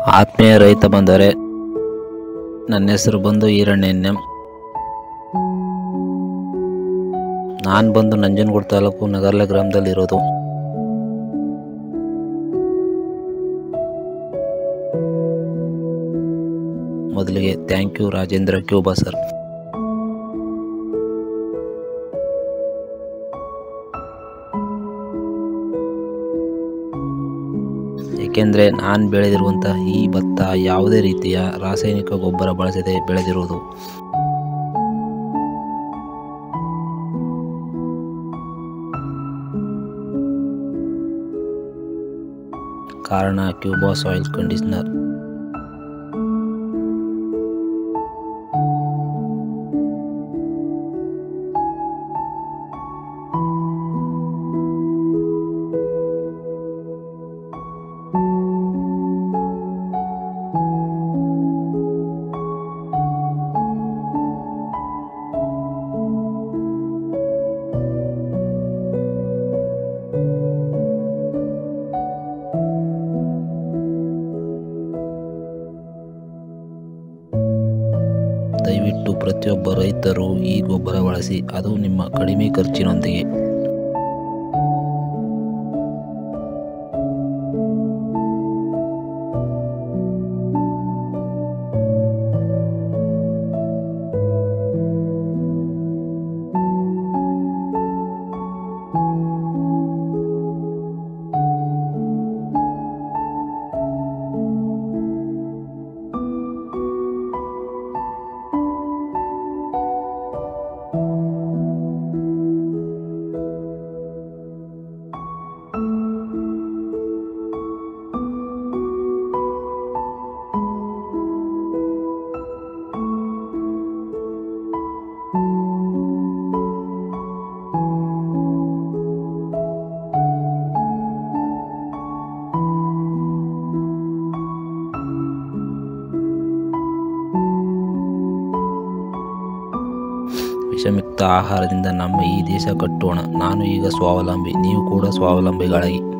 ಆತ್ಮೀಯ ರೈತ ಬಂದರೆ ನನ್ನ ಹೆಸರು ಬಂದು ಈರಣ್ಣ ನಾನು ಬಂದು ನಂಜನಗೂಡು ತಾಲೂಕು ನಗರ್ಲೆ ಗ್ರಾಮದಲ್ಲಿರೋದು ಮೊದಲಿಗೆ ಥ್ಯಾಂಕ್ ಯು ರಾಜೇಂದ್ರ ಕ್ಯೂಬಾ ಸರ್ ಏಕೆಂದರೆ ನಾನು ಬೆಳೆದಿರುವಂಥ ಈ ಭತ್ತ ಯಾವುದೇ ರೀತಿಯ ರಾಸಾಯನಿಕ ಗೊಬ್ಬರ ಬಳಸದೆ ಬೆಳೆದಿರುವುದು ಕಾರಣ ಕ್ಯೂಬಾ ಸಾಯಿಲ್ ಕಂಡೀಷನರ್ ದಯವಿಟ್ಟು ಪ್ರತಿಯೊಬ್ಬ ರೈತರು ಈ ಗೊಬ್ಬರ ಬಳಸಿ ಅದು ನಿಮ್ಮ ಕಡಿಮೆ ಖರ್ಚಿನೊಂದಿಗೆ ವಿಷಮುಕ್ತ ಆಹಾರದಿಂದ ನಮ್ಮ ಈ ದೇಶ ಕಟ್ಟೋಣ ನಾನು ಈಗ ಸ್ವಾವಲಂಬಿ ನೀವು ಕೂಡ ಸ್ವಾವಲಂಬಿಗಳಾಗಿ